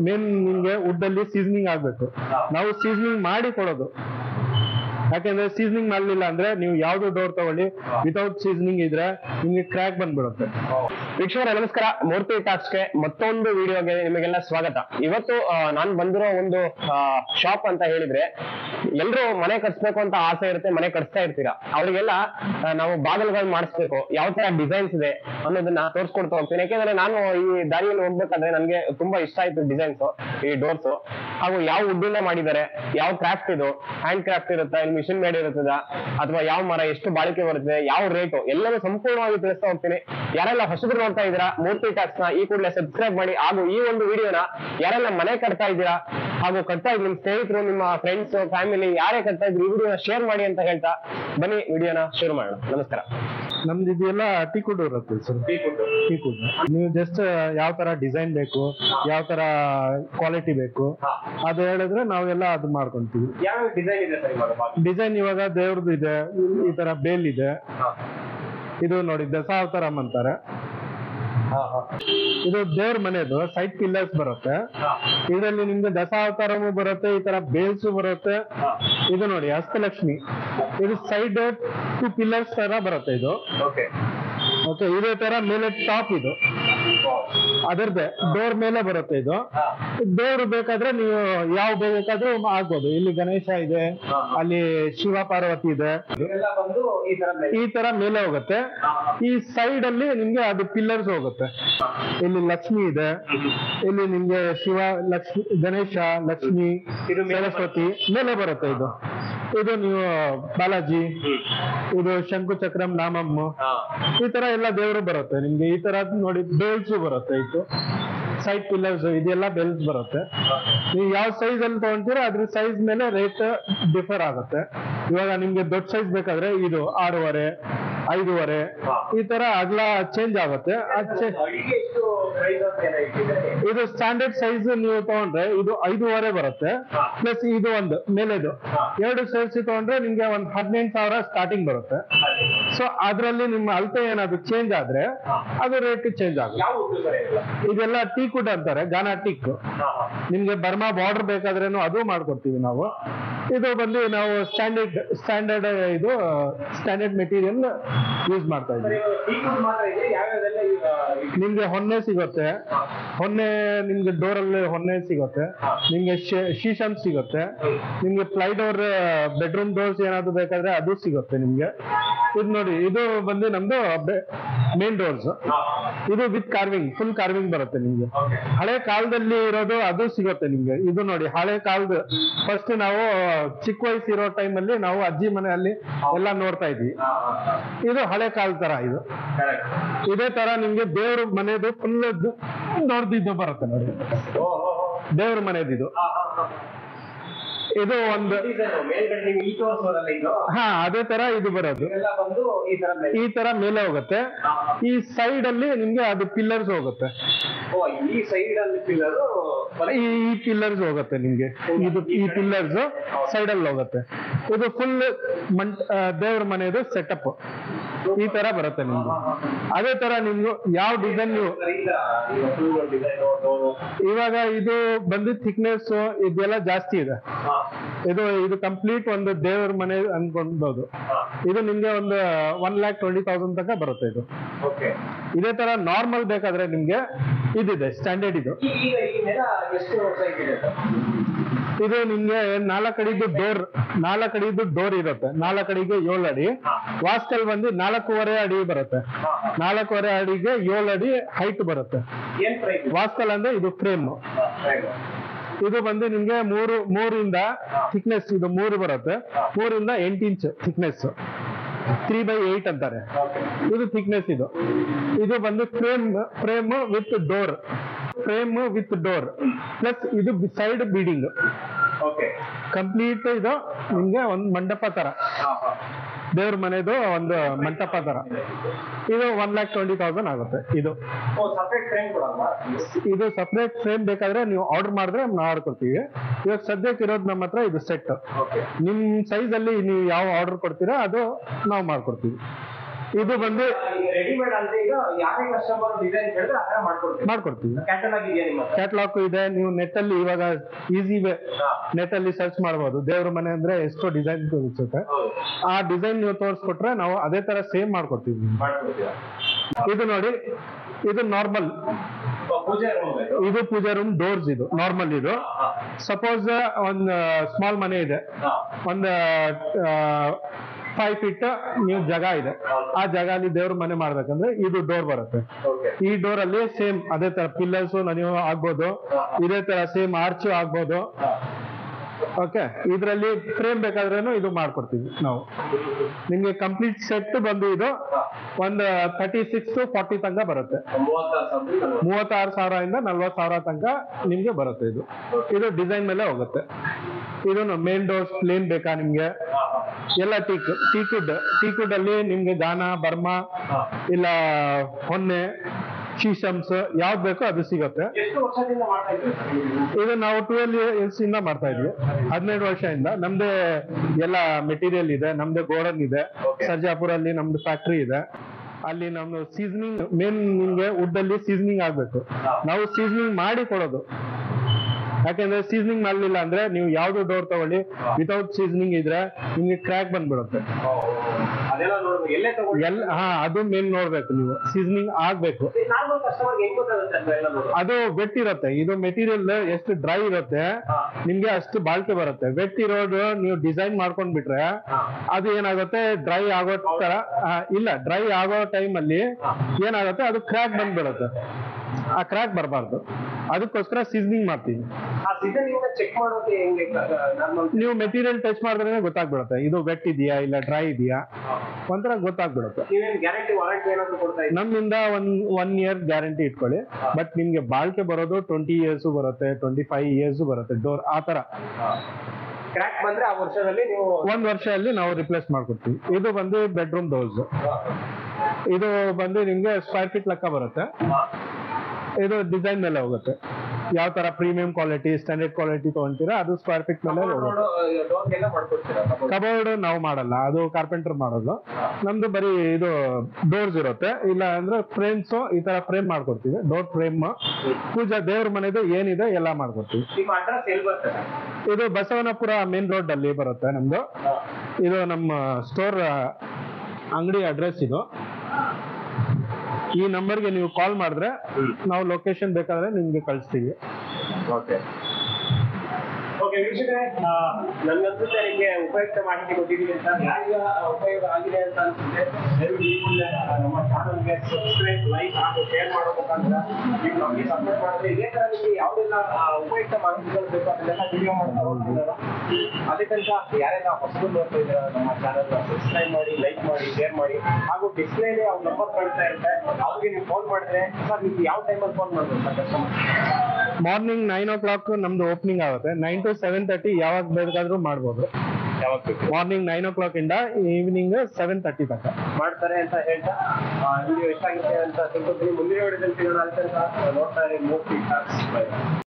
Main ನಿಮ್ಗೆ wood ಅಲ್ಲಿ seasoning ಆಗ್ಬೇಕು ನಾವು ಸೀಸನಿಂಗ್ ಮಾಡಿ ಕೊಡೋದು ಯಾಕಂದ್ರೆ ಸೀಸನಿಂಗ್ ಮಾಡ್ಲಿಲ್ಲ ಅಂದ್ರೆ ನೀವು ಯಾವ್ದು ಡೋರ್ ತಗೊಳ್ಳಿ ವಿತೌಟ್ ಸೀಸನಿಂಗ್ ಇದ್ರೆ ನಿಮ್ಗೆ ಕ್ರ್ಯಾಕ್ ಬಂದ್ಬಿಡುತ್ತೆ ವೀಕ್ಷಕರೇ ನಮಸ್ಕಾರ ಮೂರ್ತಿ ಟಾಕ್ಸ್ಗೆ ಮತ್ತೊಂದು ವಿಡಿಯೋಗೆ ನಿಮಗೆಲ್ಲ ಸ್ವಾಗತ ಇವತ್ತು ನಾನು ಬಂದಿರೋ ಒಂದು ಶಾಪ್ ಅಂತ ಹೇಳಿದ್ರೆ ಎಲ್ಲರೂ ಮನೆ ಕಟ್ಸ್ಬೇಕು ಅಂತ ಆಸೆ ಇರುತ್ತೆ ಮನೆ ಕಟ್ಸ್ತಾ ಇರ್ತೀರಾ ಅವರಿಗೆಲ್ಲ ನಾವು ಬಾಗಿಲುಗಳು ಮಾಡಿಸ್ಬೇಕು ಯಾವ ತರ ಡಿಸೈನ್ಸ್ ಇದೆ ಅನ್ನೋದನ್ನ ತೋರಿಸ್ಕೊಡ್ತಾ ಹೋಗ್ತೀನಿ ಯಾಕೆಂದ್ರೆ ನಾನು ಈ ದಾರಿಯಲ್ಲಿ ಹೋಗ್ಬೇಕಂದ್ರೆ ನನಗೆ ತುಂಬಾ ಇಷ್ಟ ಆಯ್ತು ಡಿಸೈನ್ಸ್ ಈ ಡೋರ್ಸ್ ಹಾಗೂ ಯಾವ ವುಡ್ಡಿಂದ ಮಾಡಿದ್ದಾರೆ ಯಾವ ಕ್ರಾಫ್ಟ್ ಇದು ಹ್ಯಾಂಡ್ ಕ್ರಾಫ್ಟ್ ಇರುತ್ತಾ ಇಲ್ಲಿ ಮಿಷಿನ್ ಮೇಡ್ ಇರುತ್ತದ ಅಥವಾ ಯಾವ ಮರ ಎಷ್ಟು ಬಾಳಿಕೆ ಬರುತ್ತೆ ಯಾವ ರೇಟು ಎಲ್ಲವೂ ಸಂಪೂರ್ಣವಾಗಿ ತಿಳಿಸ್ತಾ ಹೋಗ್ತೀನಿ ಯಾರೆಲ್ಲ ಹೊಸಬ್ರು ನೋಡ್ತಾ ಇದ್ದೀರಾ ಮೂರ್ತಿ ಟ್ಯಾಕ್ಸ್ ನ ಈ ಕೂಡಲೇ ಸಬ್ಸ್ಕ್ರೈಬ್ ಮಾಡಿ ಹಾಗೂ ಈ ಒಂದು ವಿಡಿಯೋನ ಯಾರೆಲ್ಲ ಮನೆ ಕಟ್ತಾ ಇದ್ದೀರಾ ಹಾಗೂ ಕಟ್ತಾ ಇದ್ ನಿಮ್ ಸ್ನೇಹಿತರು ನಿಮ್ಮ ಫ್ರೆಂಡ್ಸ್ ಫ್ಯಾಮಿಲಿ ಯಾರೇ ಕಟ್ತಾ ಇದ್ರು ಈ ವಿಡಿಯೋನ ಶೇರ್ ಮಾಡಿ ಅಂತ ಹೇಳ್ತಾ ಬನ್ನಿ ವಿಡಿಯೋನ ಶುರು ಮಾಡೋಣ ನಮಸ್ಕಾರ ನಮ್ದು ಇದೆಲ್ಲ ಟೀಕುಡ್ ಇರುತ್ತೆ ಸರ್ ಟೀಕುಡ್ ನೀವು ಜಸ್ಟ್ ಯಾವ ತರ ಡಿಸೈನ್ ಬೇಕು ಯಾವ ತರ ಕ್ವಾಲಿಟಿ ಬೇಕು ಅದು ಹೇಳಿದ್ರೆ ನಾವೆಲ್ಲ ಅದು ಮಾಡ್ಕೊಂತೀವಿ ಯಾವ ಡಿಸೈನ್ ಇದೆ ಸರ್ ಇವಾಗ ಡಿಸೈನ್ ಇವಾಗ ದೇವ್ರದ್ದು ಇದೆ ಈ ತರ ಬೇಲ್ ಇದೆ ಇದು ನೋಡಿ ದಸಾವತಾರಂ ಅಂತಾರೆ ಇದು ದೇವ್ರ ಮನೆದು ಸೈಡ್ ಪಿಲ್ಲರ್ಸ್ ಬರುತ್ತೆ ಇದರಲ್ಲಿ ನಿಮ್ಗೆ ದಸಾವತಾರಮು ಬರುತ್ತೆ ಈ ತರ ಬೇಲ್ಸ್ ಬರುತ್ತೆ ಇದು ನೋಡಿ ಹಸ್ತಲಕ್ಷ್ಮಿ ಇದು ಸೈಡ್ ಟು ಪಿಲ್ಲರ್ಸ್ ತರ ಬರುತ್ತೆ ಇದು ಓಕೆ ಓಕೆ ಇದೇ ತರ ಮೇಲೆ ಟಾಪ್ ಇದು ಅದರದ್ದೇ ಡೋರ್ ಮೇಲೆ ಬರುತ್ತೆ ಇದು ಡೋರ್ ಬೇಕಾದ್ರೆ ನೀವು ಯಾವ ಬೇಕಾದ್ರೂ ಆಗ್ಬೋದು ಇಲ್ಲಿ ಗಣೇಶ ಇದೆ ಅಲ್ಲಿ ಶಿವ ಪಾರ್ವತಿ ಇದೆ ಎಲ್ಲ ಬಂದು ಈ ತರ ಈ ತರ ಮೇಲೆ ಹೋಗುತ್ತೆ ಈ ಸೈಡ್ ಅಲ್ಲಿ ನಿಮ್ಗೆ ಅದು ಪಿಲ್ಲರ್ಸ್ ಹೋಗುತ್ತೆ ಇಲ್ಲಿ ಲಕ್ಷ್ಮಿ ಇದೆ ಇಲ್ಲಿ ನಿಮ್ಗೆ ಶಿವ ಲಕ್ಷ್ಮಿ ಗಣೇಶ ಲಕ್ಷ್ಮಿ ಇದು ಮೇಲೆ ಸರಸ್ವತಿ ಮೇಲೆ ಬರುತ್ತೆ ಇದು ಇದು ನೀವು ಬಾಲಾಜಿ ಇದು ಶಂಕು ಚಕ್ರಂ ನಾಮಮ್ಮ ಈ ತರ ಎಲ್ಲ ದೇವರು ಬರುತ್ತೆ ನಿಮ್ಗೆ ಈ ತರ ನೋಡಿ ಬೇಲ್ಸ್ ಬರುತ್ತೆ ಇದು ಸೈಡ್ ಪಿಲ್ಲರ್ಸ್ ಇದೆಲ್ಲ ಬೆಲ್ಸ್ ಬರುತ್ತೆ ನೀವು ಯಾವ ಸೈಜ್ ಅಲ್ಲಿ ತಗೊಂತೀರಾ ಅದ್ರ ಸೈಜ್ ಮೇಲೆ ರೇಟ್ ಡಿಫರ್ ಆಗುತ್ತೆ ಇವಾಗ ನಿಮ್ಗೆ ದೊಡ್ಡ ಸೈಜ್ ಬೇಕಾದ್ರೆ ಇದು ಆರೂವರೆ ಐದೂವರೆ ಈ ತರ ಅಗಲ ಚೇಂಜ್ ಆಗುತ್ತೆ ಅದ್ ಚೆ- ಅಡಿಗೆ ಎಷ್ಟು ಪ್ರೈಸ್ ಅಂತ ಏನೋ ಇಟ್ಟಿದ್ದಾರೆ ಇದು ಸ್ಟ್ಯಾಂಡರ್ಡ್ ಸೈಜ್ ನೀವು ತಗೊಂಡ್ರೆ ಇದು ಐದೂವರೆ ಬರುತ್ತೆ ಪ್ಲಸ್ ಇದು ಒಂದು ಮೇಲೆದು ಎರಡು ಸೇರಿಸಿ ತಗೊಂಡ್ರೆ ನಿಮ್ಗೆ ಒಂದು ಹದಿನೆಂಟು ಸಾವಿರ ಸ್ಟಾರ್ಟಿಂಗ್ ಬರುತ್ತೆ ಸೊ ಅದ್ರಲ್ಲಿ ನಿಮ್ಮ ಅಳತೆ ಏನಾದ್ರು ಚೇಂಜ್ ಆದ್ರೆ ಅದು ರೇಟ್ ಚೇಂಜ್ ಆಗುತ್ತೆ ಯಾವ ಉದ್ದು ಸರ್ ಇದೆಲ್ಲ ಇದೆಲ್ಲ ಟೀಕುಡ್ ಅಂತಾರೆ ಗಾನಾ ಟೀಕ್ ನಿಮ್ಗೆ ಬರ್ಮಾ ಬಾರ್ಡರ್ ಬೇಕಾದ್ರೇನು ಅದು ಮಾಡ್ಕೊಡ್ತೀವಿ ನಾವು ಇದು ಬಂದು ನಾವು ಸ್ಟ್ಯಾಂಡರ್ಡ್ ಸ್ಟ್ಯಾಂಡರ್ಡ್ ಇದು ಸ್ಟ್ಯಾಂಡರ್ಡ್ ಮೆಟೀರಿಯಲ್ ಯೂಸ್ ಮಾಡ್ತಾ ಇದ್ದೀವಿ ಈ ಫುಡ್ ಮಾತ್ರ ಇದೆ ಯಾವ್ಯಾವೆಲ್ಲ ಈಗ ನಿಮ್ಗೆ ಹೊನ್ನೆ ಸಿಗುತ್ತೆ ಹೊನ್ನೆ ನಿಮ್ಗೆ ಡೋರ್ ಅಲ್ಲಿ ಹೊನ್ನೆ ಸಿಗುತ್ತೆ ನಿಮ್ಗೆ ಶೀಶಮ್ ಸಿಗುತ್ತೆ ನಿಮ್ಗೆ ಪ್ಲೈ ಡೋರ್ ಬೆಡ್ರೂಮ್ ಡೋರ್ಸ್ ಏನಾದ್ರು ಬೇಕಾದ್ರೆ ಅದು ಸಿಗುತ್ತೆ ನಿಮ್ಗೆ ಇದು ನೋಡಿ ಇದು ಬಂದು ನಮ್ದು ಮೇನ್ ಡೋರ್ಸ್ ಇದು ವಿತ್ ಕಾರ್ವಿಂಗ್ ಫುಲ್ ಕಾರ್ವಿಂಗ್ ಬರುತ್ತೆ ನಿಮ್ಗೆ ಹಳೆ ಕಾಲದಲ್ಲಿ ಇರೋದು ಅದು ಸಿಗುತ್ತೆ ನಿಮ್ಗೆ ಇದು ನೋಡಿ ಹಳೆ ಕಾಲದ ಫಸ್ಟ್ ನಾವು ಚಿಕ್ಕ ವಯಸ್ಸು ಇರೋ time ಅಲ್ಲಿ ನಾವು ಅಜ್ಜಿ ಮನೆಯಲ್ಲಿ ಎಲ್ಲ ನೋಡ್ತಾ ಇದ್ವಿ ಇದು ಹಳೆ ಕಾಲದ ತರ ಇದು ಇದೇ ತರ ನಿಮ್ಗೆ ದೇವ್ರ ಮನೆದು ಫುಲ್ ದೊಡ್ಡದಿದ್ದು ಬರುತ್ತೆ ನೋಡಿ ದೇವ್ರ ಮನೆದಿದು ಇದು ಒಂದು ಮೇಲ್ಗಡೆ ನೀವು ಈ ತೋರಿಸೋದಲ್ಲ ಇದು ಹಾ ಅದೇ ತರ ಇದು ಬರೋದು ಇದೆಲ್ಲ ಬಂದು ಈ ತರ ಈ ತರ ಮೇಲೆ ಹೋಗುತ್ತೆ ಈ ಸೈಡ್ ಅಲ್ಲಿ ನಿಮ್ಗೆ ಅದು ಪಿಲ್ಲರ್ಸ್ ಹೋಗುತ್ತೆ ಓ ಈ ಸೈಡ್ ಅಲ್ಲಿ ಪಿಲ್ಲರ್ ಈ ಈ ಪಿಲ್ಲರ್ಸ್ ಹೋಗುತ್ತೆ ನಿಮ್ಗೆ ಇದು ಈ ಪಿಲ್ಲರ್ಸ್ ಸೈಡ್ ಅಲ್ಲಿ ಹೋಗುತ್ತೆ ಇದು ಫುಲ್ ಮಂಟ್ ಆ, ದೇವ್ರ ಮನೆದು ಸೆಟಪ್ ಈ ತರ ಬರುತ್ತೆ ನಿಮ್ಗೆ ಅದೇ ತರ ನಿಮ್ಗೆ ಯಾವ ಡಿಸೈನ್ ನೀವು ಫುಲ್ ಡಿಸೈನ್ ಇವಾಗ ಇದು ಬಂದು ಥಿಕ್ನೆಸ್ ಇದೆಲ್ಲ ಜಾಸ್ತಿ ಇದೆ ಇದು ಇದು ಕಂಪ್ಲೀಟ್ ಒಂದು ದೇವ್ರ ಮನೆ ಅನ್ಕೊಳ್ಬಹುದು ಇದು ನಿಮ್ಗೆ ಒಂದು ಒನ್ ಲ್ಯಾಕ್ ಟ್ವೆಂಟಿ ತೌಸಂಡ್ ತನಕ ಬರುತ್ತೆ ಇದು ಓಕೆ ಇದೇ ತರ ನಾರ್ಮಲ್ ಬೇಕಾದ್ರೆ ನಿಮ್ಗೆ ಇದಿದೆ ಸ್ಟ್ಯಾಂಡರ್ಡ್ ಇದು ಈಗ ಈ ನೆಲ ಎಷ್ಟು ಸೈಜ್ ಇದೆ ಸರ್ ಇದು ನಿಮ್ಗೆ ನಾಲ್ಕು ಅಡಿದು ಡೋರ್ ನಾಲ್ಕು ಅಡಿದು ಡೋರ್ ಇರುತ್ತೆ ನಾಲ್ಕು ಅಡಿಗೆ ಏಳು ಅಡಿ ವಾಸ್ಕಲ್ ಬಂದು ನಾಲ್ಕೂವರೆ ಅಡಿ ಬರುತ್ತೆ ನಾಲ್ಕೂವರೆ ಅಡಿಗೆ ಏಳು ಅಡಿ ಹೈಟ್ ಬರುತ್ತೆ ಏನ್ ಪ್ರೈಸ್ ವಾಸ್ಕಲ್ ಅಂದ್ರೆ ಇದು ಫ್ರೇಮ್ ಇದು ಬಂದು ನಿಮ್ಗೆ ಮೂರು ಮೂರಿಂದ ಥಿಕ್ನೆಸ್ ಇದು ಮೂರು ಬರುತ್ತೆ ಮೂರಿಂದ ಎಂಟು inch thickness three by eight ಅಂತಾರೆ ಇದು ಥಿಕ್ನೆಸ್ ಇದು ಇದು ಬಂದು frame frame with door frame with door plus ಇದು ಸೈಡ್ ಬೀಡಿಂಗ್ ಓಕೆ ಕಂಪ್ಲೀಟ್ ಇದು ನಿಮ್ಗೆ ಒಂದು ಮಂಟಪ ತರ ದೇವ್ರ ಮನೆದು ಒಂದು ಮಂಟಪ ತರ ಇದು ಒನ್ ಲ್ಯಾಕ್ ಟ್ವೆಂಟಿ ತೌಸಂಡ್ ಆಗುತ್ತೆ ಇದು ಓ ಸಪ್ರೇಟ್ ಫ್ರೇಮ್ ಕೊಡಲ್ವಾ ಇದು ಸಪ್ರೇಟ್ ಫ್ರೇಮ್ ಬೇಕಾದ್ರೆ ನೀವು ಆರ್ಡರ್ ಮಾಡಿದ್ರೆ ನಾವು ಮಾಡ್ಕೊಡ್ತೀವಿ ಇವಾಗ ಸದ್ಯಕ್ಕೆ ಇರೋದು ನಮ್ಮ ಹತ್ರ ಇದು ಸೆಟ್ ಓಕೆ ನಿಮ್ ಸೈಜ್ ಅಲ್ಲಿ ನೀವು ಯಾವ ಆರ್ಡರ್ ಕೊಡ್ತೀರಾ ಅದು ನಾವು ಮಾಡ್ಕೊಡ್ತೀವಿ ಇದು ಬಂದು ಈಗ ರೆಡಿಮೇಡ್ ಅಂದ್ರೆ ಈಗ ಯಾರೇ ಕಸ್ಟಮರ್ ಡಿಸೈನ್ ಹೇಳಿದ್ರೆ ಆ ತರ ಮಾಡ್ಕೊಡ್ತೀವಿ ಮಾಡ್ಕೊಡ್ತೀವಿ ಕ್ಯಾಟಲಾಗ್ ಇದೆಯಾ ನಿಮ್ಮ ಹತ್ರ? ಕ್ಯಾಟ್ಲಾಗ್ ಇದೆ ನೀವು ನೆಟ್ ಅಲ್ಲಿ ಇವಾಗ ಈಸಿ ವೇ ಹಾ. ನೆಟ್ ಅಲ್ಲಿ ಸರ್ಚ್ ಮಾಡಬಹುದು ದೇವ್ರ ಮನೆ ಅಂದ್ರೆ ಎಷ್ಟೋ ಡಿಸೈನ್ ತೋರಿಸುತ್ತೆ ಹೌದು ಆ ಡಿಸೈನ್ ನೀವು ತೋರಿಸ್ಕೊಟ್ರೆ ನಾವು ಅದೇ ತರ ಸೇಮ್ ಮಾಡ್ಕೊಡ್ತೀವಿ ನಿಮ್ಗೆ. ಮಾಡ್ಕೊಡ್ತೀರಾ ಇದು ನೋಡಿ ಇದು ನಾರ್ಮಲ್ ಪೂಜೆ ರೂಮ್ ಇದು ಇದು ಪೂಜಾ ರೂಮ್ ಡೋರ್ಸ್ ಇದು ನಾರ್ಮಲ್ ಇದು ಹಾ. ಸಪೋಸ್ ಒಂದು ಸ್ಮಾಲ್ ಮನೆ ಇದೆ ಹಾ. ಒಂದು ಫೈವ್ ಫೀಟ್ ನೀವು ಜಾಗ ಇದೆ ಆ ಜಾಗ ಅಲ್ಲಿ ದೇವ್ರ ಮನೆ ಮಾಡ್ಬೇಕಂದ್ರೆ ಇದು ಡೋರ್ ಬರುತ್ತೆ Okay. ಈ ಡೋರ್ ಅಲ್ಲಿ ಸೇಮ್ ಅದೇ ತರ ಪಿಲ್ಲರ್ಸ್ ನೀವು ಆಗ್ಬೋದು ಇದೇ ತರ ಸೇಮ್ ಆರ್ಚ್ ಆಗ್ಬೋದು ಹಾ. ಓಕೆ ಇದರಲ್ಲಿ ಫ್ರೇಮ್ ಬೇಕಾದ್ರೂ ಇದು ಮಾಡ್ಕೊಡ್ತೀವಿ ನಾವು ನಿಮ್ಗೆ ಕಂಪ್ಲೀಟ್ ಸೆಟ್ ಬಂದು ಇದು ಒಂದು ತರ್ಟಿ ಸಿಕ್ಸ್ ಫಾರ್ಟಿ ತನಕ ಬರುತ್ತೆ ಮೂವತ್ತಾರು ಸಾವಿರ ನಲ್ವತ್ತು. ಮೂವತ್ತಾರು ಸಾವಿರದಿಂದ ನಲ್ವತ್ತು ಸಾವಿರ ತನಕ ನಿಮ್ಗೆ ಬರುತ್ತೆ ಇದು ಇದು ಡಿಸೈನ್ ಮೇಲೆ ಹೋಗುತ್ತೆ ಇದನ್ನು ಮೇನ್ ಡೋರ್ಸ್ ಪ್ಲೇನ್ ಬೇಕಾ ನಿಮ್ಗೆ ಹಾ, ಹಾ. ಎಲ್ಲ ಟೀಕ್ ಟೀಕುಡ್ ಟೀಕುಡ್ ಅಲ್ಲಿ ನಿಮ್ಗೆ ಗಾನ ಬರ್ಮಾ ಹಾ. ಇಲ್ಲ ಹೊನ್ನೆ ಶೀಶಮ್ಸ್ ಯಾವ್ದು ಬೇಕೋ ಅದು ಸಿಗುತ್ತೆ ಎಷ್ಟು ವರ್ಷದಿಂದ ಮಾಡ್ತಾ ಇದ್ದೀರಿ ಸರ್ ನೀವು? ಇದು ನಾವು ಟ್ವೆಲ್ ಇಯರ್ಸ್ ಇಂದ ಮಾಡ್ತಾ ಇದ್ವಿ ಹದಿನೈದು ವರ್ಷದಿಂದ ನಮ್ದೇ ಎಲ್ಲ ಮೆಟೀರಿಯಲ್ ಇದೆ ನಮ್ದೇ ಗೋಡನ್ ಇದೆ Okay. ಸರ್ಜಾಪುರಲ್ಲಿ ನಮ್ದು ಫ್ಯಾಕ್ಟ್ರಿ ಇದೆ ಅಲ್ಲಿ ನಮ್ದು ಸೀಸನಿಂಗ್ ಮೇನ್ ನಿಮ್ಗೆ ವುಡ್ ಅಲ್ಲಿ ಸೀಸನಿಂಗ್ ಆಗ್ಬೇಕು ಹಾ. ನಾವು ಸೀಸನಿಂಗ್ ಮಾಡಿ ಕೊಡೋದು ಯಾಕಂದ್ರೆ ಸೀಸನಿಂಗ್ ಮಾಡ್ಲಿಲ್ಲ ಅಂದ್ರೆ ನೀವು ಯಾವ್ದು ಡೋರ್ ತಗೊಳ್ಳಿ ವಿತೌಟ್ ಸೀಸನಿಂಗ್ ಇದ್ರೆ ನಿಮ್ಗೆ ಕ್ರ್ಯಾಕ್ ಬಂದ್ಬಿಡುತ್ತೆ ಓ, ಅದೆಲ್ಲ ನೋಡ್ಬೇಕು ಎಲ್ಲೇ ತಗೊಂಡು ಎಲ್ ಹಾ ಅದು ಮೇನ್ ನೋಡ್ಬೇಕು ನೀವು ಸೀಸನಿಂಗ್ ಆಗ್ಬೇಕು ನಾರ್ಮಲ್ ಕಸ್ಟಮರ್ ಹೆಂಗ್ ಗೊತ್ತಾಗುತ್ತೆ ಅಂತ ಎಲ್ಲ ನೋಡೋದು ಅದು ವೆಟ್ ಇರುತ್ತೆ ಇದು ಮೆಟೀರಿಯಲ್ ಎಷ್ಟು ಡ್ರೈ ಇರುತ್ತೆ ಹಾ. ನಿಮ್ಗೆ ಅಷ್ಟು ಬಾಳ್ಕೆ ಬರುತ್ತೆ ವೆಟ್ ಇರೋದು ನೀವು ಡಿಸೈನ್ ಮಾಡ್ಕೊಂಡ್ ಬಿಟ್ರೆ ಹಾ. ಅದು ಏನಾಗುತ್ತೆ ಡ್ರೈ ಆಗೋ ತರ ಆ, ಇಲ್ಲ ಡ್ರೈ ಆಗೋ ಟೈಮ್ ಅಲ್ಲಿ ಏನಾಗುತ್ತೆ ಅದು ಕ್ರ್ಯಾಕ್ ಬಂದ್ಬಿಡುತ್ತೆ ಆ ಕ್ರ್ಯಾಕ್ ಬರಬಾರ್ದು ಅದಕ್ಕೋಸ್ಕರ ಸೀಸನಿಂಗ್ ಮಾಡ್ತೀವಿ ಆ ಸೀಸನ್ ಇಂದ ಚೆಕ್ ಮಾಡೋಕೆ ಹೆಂಗೆ ನಾರ್ಮಲ್ ನೀವು ಮೆಟೀರಿಯಲ್ ಟಚ್ ಮಾಡಿದ್ರೆ ಗೊತ್ತಾಗ್ಬಿಡುತ್ತೆ ಇದು ವೆಟ್ ಇದೆಯಾ ಇಲ್ಲ ಡ್ರೈ ಇದೆಯಾ ಒಂಥರ ಗೊತ್ತಾಗ್ಬಿಡುತ್ತೆ ನೀವೇನ್ ಗ್ಯಾರಂಟಿ ವಾರಂಟಿ ಏನಾದ್ರು ಕೊಡ್ತಾ ಇದ್ದೀರಾ ನಮ್ಮಿಂದ ಒನ್ ಒನ್ ಇಯರ್ ಗ್ಯಾರಂಟಿ ಇಟ್ಕೊಳ್ಳಿ ಬಟ್ ನಿಮ್ಗೆ ಬಾಳ್ಕೆ ಬರೋದು ಟ್ವೆಂಟಿ ಇಯರ್ಸ್ ಬರುತ್ತೆ ಟ್ವೆಂಟಿ ಫೈವ್ ಇಯರ್ಸ್ ಬರುತ್ತೆ ಡೋರ್ ಆ ತರ ಕ್ರ್ಯಾಕ್ ಬಂದ್ರೆ ಆ ವರ್ಷದಲ್ಲಿ ನೀವು ಒಂದ್ ವರ್ಷದಲ್ಲಿ ನಾವು ರಿಪ್ಲೇಸ್ ಮಾಡ್ಕೊಡ್ತೀವಿ ಇದು ಬಂದು ಬೆಡ್ರೂಮ್ ಡೋರ್ಸ್ ಇದು ಬಂದು ನಿಮ್ಗೆ ಸ್ಕ್ವೇರ್ ಫೀಟ್ ಲೆಕ್ಕ ಬರುತ್ತೆ ಇದು ಡಿಸೈನ್ ಮೇಲೆ ಹೋಗುತ್ತೆ ಯಾವ ತರ ಪ್ರೀಮಿಯಂ ಕ್ವಾಲಿಟಿ ಸ್ಟ್ಯಾಂಡರ್ಡ್ ಕ್ವಾಲಿಟಿ ತಗೊಂತೀರಾ ಅದು ಸ್ಕ್ವೇರ್ ಫೀಟ್ ಮೇಲೆ ಹೋಗುತ್ತೆ ಡೋರ್ ಎಲ್ಲ ಮಾಡ್ಕೊಡ್ತೀರಾ ಕಬೋರ್ಡ್ ನಾವು ಮಾಡಲ್ಲ ಅದು ಕಾರ್ಪೆಂಟರ್ ಮಾಡೋದು ನಮ್ದು ಬರೀ ಇದು ಡೋರ್ಸ್ ಇರುತ್ತೆ ಇಲ್ಲ ಅಂದ್ರೆ ಫ್ರೇಮ್ಸ್ ಈ ತರ ಫ್ರೇಮ್ ಮಾಡ್ಕೊಡ್ತೀವಿ ಡೋರ್ ಫ್ರೇಮ್ ಪೂಜಾ ದೇವ್ರ ಮನೆದು ಏನಿದೆ ಎಲ್ಲ ಮಾಡ್ಕೊಡ್ತೀವಿ ನಿಮ್ಮ ಅಡ್ರೆಸ್ ಎಲ್ಲಿ ಬರ್ತದೆ ಇದು ಬಸವನಪುರ ಮೇನ್ ರೋಡ್ ಅಲ್ಲಿ ಬರುತ್ತೆ ನಮ್ದು ಇದು ನಮ್ಮ ಸ್ಟೋರ್ ಅಂಗಡಿ ಅಡ್ರೆಸ್ ಇದು ಈ ನಂಬರ್ಗೆ ನೀವು ಕಾಲ್ ಮಾಡಿದ್ರೆ ನಾವು ಲೊಕೇಶನ್ ಬೇಕಾದ್ರೆ ನಿಮ್ಗೆ ಕಳಿಸ್ತೀವಿ ಓಕೆ ಓಕೆ ವೀಕ್ಷಕರೇ ನನ್ಗನ್ಸುತ್ತೆ ನಿಮಗೆ ಉಪಯುಕ್ತ ಮಾಹಿತಿ ಕೊಟ್ಟಿದ್ದೀನಿ ಅಂತ ಯಾರಿಗ ಉಪಯೋಗ ಆಗಿದೆ ಅಂತ ಅನ್ಸುತ್ತೆ ದಯವಿಟ್ಟು ಈ ಕೂಡಲೇ ನಮ್ಮ ಚಾನಲ್ಗೆ ಸಬ್ಸ್ಕ್ರೈಬ್ ಲೈಕ್ ಹಾಗೂ ಶೇರ್ ಮಾಡೋ ಮುಖಾಂತರ ನೀವು ನಮಗೆ ಸಪೋರ್ಟ್ ಮಾಡಿದ್ರೆ ಇದೇ ತರ ನಿಮಗೆ ಯಾವುದೆಲ್ಲ ಆ, ಉಪಯುಕ್ತ ಮಾಹಿತಿಗಳು ಬೇಕು ಅದನ್ನೆಲ್ಲ ವಿಡಿಯೋ ಮಾಡ್ತಾ ಹೋಗ್ತೀನಿ ನಾನು. ಅದೇ ತನಕ ಯಾರೆಲ್ಲ ಹೊಸಬರು ನೋಡ್ತಾ ಇದ್ದೀರಾ ನಮ್ಮ ಚಾನಲ್ ಸಬ್ಸ್ಕ್ರೈಬ್ ಮಾಡಿ ಲೈಕ್ ಮಾಡಿ ಶೇರ್ ಮಾಡಿ ಹಾಗೂ ಡಿಸ್ಪ್ಲೇಲಿ ಅವ್ರ ನಂಬರ್ ಕಾಣ್ತಾ ಇರುತ್ತೆ ಅವ್ರಿಗೆ ನೀವು ಫೋನ್ ಮಾಡಿದ್ರೆ ಸರ್ ನೀವು ಯಾವ ಟೈಮಲ್ಲಿ ಫೋನ್ ಮಾಡ್ಬೇಕು sir customer morning nine o'clock ನಮ್ದು ಓಪನಿಂಗ್ ಆಗುತ್ತೆ ನೈನ್ ಟು ಸೆವೆನ್ ತರ್ಟಿ ಯಾವಾಗ ಬೇಕಾದ್ರೂ ಮಾಡ್ಬೋದು ಯಾವಾಗ ಬೇಕು ಮಾರ್ನಿಂಗ್ ನೈನ್ ಓ ಕ್ಲಾಕ್ ಇಂದ ಈವ್ನಿಂಗ್ ಸೆವೆನ್ ತರ್ಟಿ ತನಕ ಮಾಡ್ತಾರೆ ಅಂತ ಹೇಳ್ತಾ ವಿಡಿಯೋ ಇಷ್ಟ ಆಗಿದೆ ಅಂತ ತಿಳ್ಕೊತೀನಿ ಮುಂದಿನ ವಿಡಿಯೋದಲ್ಲಿ ಸಿಗೋಣ ಅಲ್ಲಿ ತನಕ ನೋಡ್ತಾ ಇರಿ ಮೂರ್ತಿ